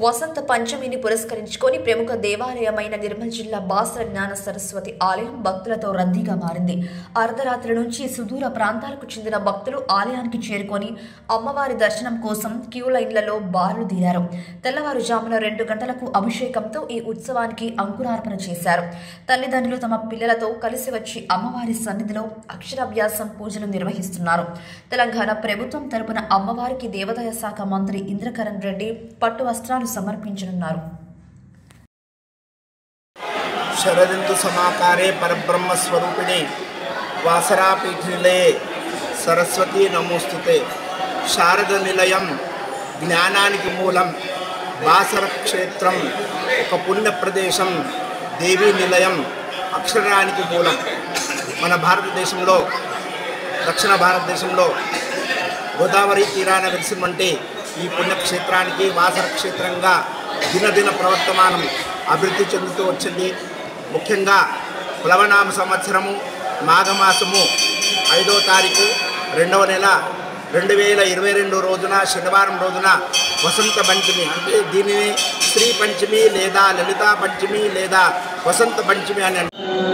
వసంత పంచమిని పురస్కరించుకొని ప్రముఖ దేవాలయమైన నిర్మల్ జిల్లా బాసర జ్ఞాన సరస్వతి ఆలయం భక్తులతో రద్దీగా మారింది అర్ధరాత్రి నుంచి సుదూర ప్రాంతాలకు చెందిన భక్తులు ఆలయానికి చేరుకొని అమ్మవారి దర్శనం కోసం క్యూ లైన్లలో బారులు తీరారు తెల్లవారుజామున రెండు గంటలకు అభిషేకంతో ఈ ఉత్సవానికి అంకురార్పణ చేశారు తల్లిదండ్రులు తమ పిల్లలతో కలిసి వచ్చి అమ్మవారి సన్నిధిలో అక్షరాభ్యాసం పూజలు నిర్వహిస్తున్నారు తెలంగాణ ప్రభుత్వం తరపున అమ్మవారికి దేవాదాయ శాఖ మంత్రి ఇంద్రకరణ్ రెడ్డి పట్టు వస్త్రాలు సమర్పించనున్నారు శరదిందు సమాకారే పరబ్రహ్మస్వరూపిణి వాసరాపీఠనిలయే సరస్వతి నమోస్తుతే శారద నిలయం జ్ఞానానికి మూలం బాసర క్షేత్రం ఒక పుణ్య ప్రదేశం దేవీ నిలయం అక్షరానికి మూలం మన భారతదేశంలో దక్షిణ భారతదేశంలో గోదావరి తీరాన వెలిసినటువంటి ఈ పుణ్యక్షేత్రానికి వాసర క్షేత్రంగా దినదిన ప్రవర్తమానం అభివృద్ధి చెందుతూ వచ్చింది ముఖ్యంగా ప్లవనామ సంవత్సరము మాఘమాసము ఐదో తారీఖు రెండవ నెల రెండు వేల ఇరవై రెండు రోజున శనివారం రోజున వసంత పంచమి అంటే దీనిని శ్రీ పంచమి లేదా లలితా పంచమి లేదా వసంత పంచమి అని అంటారు